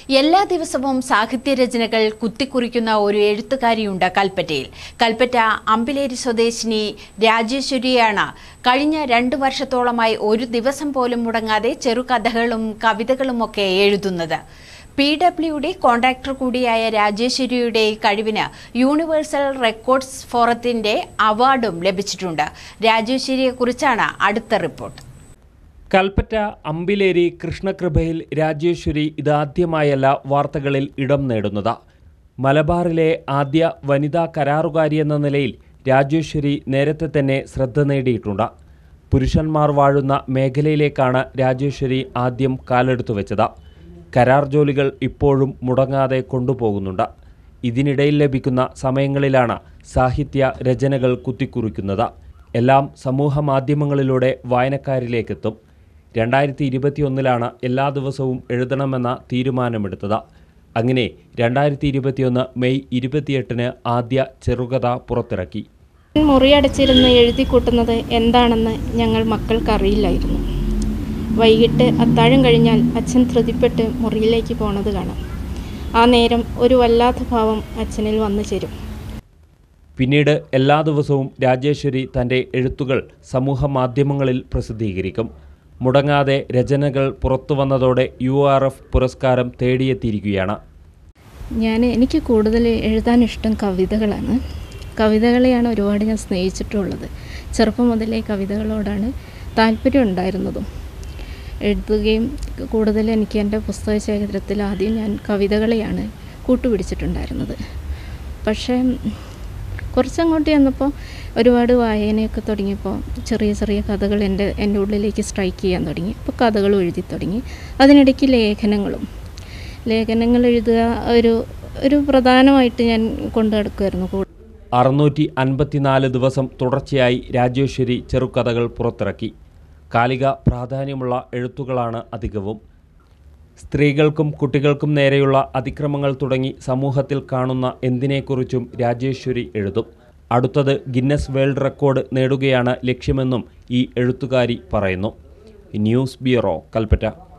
എല്ലാ ദിവസവും സാഹിത്യരചനകൾ കുത്തിക്കുറിക്കുന്ന ഒരു എഴുത്തുകാരിയുണ്ട് കൽപ്പറ്റയിൽ കൽപ്പറ്റ അമ്പിലേരി സ്വദേശിനി രാജേശ്വരിയാണ് കഴിഞ്ഞ രണ്ടു വർഷത്തോളമായി ഒരു ദിവസം പോലും മുടങ്ങാതെ ചെറുകഥകളും കവിതകളുമൊക്കെ എഴുതുന്നത് പി ഡബ്ല്യുഡി കോൺട്രാക്ടർ കൂടിയായ രാജേശ്വരിയുടെ കഴിവിന് യൂണിവേഴ്സൽ റെക്കോർഡ്സ് ഫോറത്തിന്റെ അവാർഡും ലഭിച്ചിട്ടുണ്ട് രാജേശ്വരിയെക്കുറിച്ചാണ് അടുത്ത റിപ്പോർട്ട് കൽപ്പറ്റ അമ്പിലേരി കൃഷ്ണകൃപയിൽ രാജേശ്വരി ഇതാദ്യമായല്ല വാർത്തകളിൽ ഇടം നേടുന്നത് മലബാറിലെ ആദ്യ വനിതാ കരാറുകാരി എന്ന നിലയിൽ രാജേശ്വരി നേരത്തെ തന്നെ ശ്രദ്ധ നേടിയിട്ടുണ്ട് പുരുഷന്മാർ വാഴുന്ന മേഖലയിലേക്കാണ് രാജേശ്വരി ആദ്യം കാലെടുത്തു വെച്ചത് കരാർ ജോലികൾ ഇപ്പോഴും മുടങ്ങാതെ കൊണ്ടുപോകുന്നുണ്ട് ഇതിനിടയിൽ ലഭിക്കുന്ന സമയങ്ങളിലാണ് സാഹിത്യ രചനകൾ കുത്തിക്കുറിക്കുന്നത് എല്ലാം സമൂഹ മാധ്യമങ്ങളിലൂടെ വായനക്കാരിലേക്കെത്തും രണ്ടായിരത്തി ഇരുപത്തിയൊന്നിലാണ് എല്ലാ ദിവസവും എഴുതണമെന്ന തീരുമാനമെടുത്തത് അങ്ങനെ രണ്ടായിരത്തി ഇരുപത്തിയൊന്ന് മെയ് ഇരുപത്തിയെട്ടിന് ആദ്യ ചെറുകഥ പുറത്തിറക്കി മുറിയടച്ചിരുന്ന് എഴുതി കൂട്ടുന്നത് എന്താണെന്ന് ഞങ്ങൾ മക്കൾക്കറിയില്ലായിരുന്നു വൈകിട്ട് അത്താഴം കഴിഞ്ഞാൽ അച്ഛൻ ധൃതിപ്പെട്ട് മുറിയിലേക്ക് പോണത് കാണാം ആ നേരം ഒരു വല്ലാത്ത ഭാവം അച്ഛനിൽ വന്നു ചേരും പിന്നീട് എല്ലാ ദിവസവും രാജേശ്വരി തൻ്റെ എഴുത്തുകൾ സമൂഹ മാധ്യമങ്ങളിൽ പ്രസിദ്ധീകരിക്കും മുടങ്ങാതെ രചനകൾ പുറത്തു വന്നതോടെ യു ആർ എഫ് പുരസ്കാരം തേടിയെത്തിയിരിക്കുകയാണ് ഞാൻ എനിക്ക് കൂടുതൽ എഴുതാൻ ഇഷ്ടം കവിതകളാണ് കവിതകളെയാണ് ഒരുപാട് ഞാൻ സ്നേഹിച്ചിട്ടുള്ളത് ചെറുപ്പം മുതലേ കവിതകളോടാണ് താല്പര്യം ഉണ്ടായിരുന്നതും എഴുതുകയും കൂടുതൽ എനിക്ക് എൻ്റെ പുസ്തക ശേഖരത്തിൽ ആദ്യം ഞാൻ കവിതകളെയാണ് കൂട്ടുപിടിച്ചിട്ടുണ്ടായിരുന്നത് പക്ഷേ കുറച്ചങ്ങോട്ട് ചെന്നപ്പോൾ ഒരുപാട് വായനയൊക്കെ തുടങ്ങിയപ്പോൾ ചെറിയ ചെറിയ കഥകൾ എൻ്റെ എൻ്റെ ഉള്ളിലേക്ക് സ്ട്രൈക്ക് ചെയ്യാൻ തുടങ്ങി അപ്പോൾ കഥകളും എഴുതി തുടങ്ങി അതിനിടയ്ക്ക് ലേഖനങ്ങളും ലേഖനങ്ങൾ എഴുതുക ഒരു ഒരു പ്രധാനമായിട്ട് ഞാൻ കൊണ്ടു നടക്കുമായിരുന്നു കൂടുതൽ അറുന്നൂറ്റി അൻപത്തിനാല് ദിവസം തുടർച്ചയായി രാജേശ്വരി ചെറുകഥകൾ പുറത്തിറക്കി കാലിക പ്രാധാന്യമുള്ള എഴുത്തുകളാണ് അധികവും സ്ത്രീകൾക്കും കുട്ടികൾക്കും നേരെയുള്ള അതിക്രമങ്ങൾ തുടങ്ങി സമൂഹത്തിൽ കാണുന്ന എന്തിനെക്കുറിച്ചും രാജേശ്വരി എഴുതും അടുത്തത് ഗിന്നസ് വേൾഡ് റെക്കോർഡ് നേടുകയാണ് ലക്ഷ്യമെന്നും ഈ എഴുത്തുകാരി പറയുന്നു ന്യൂസ് ബ്യൂറോ കൽപ്പറ്റ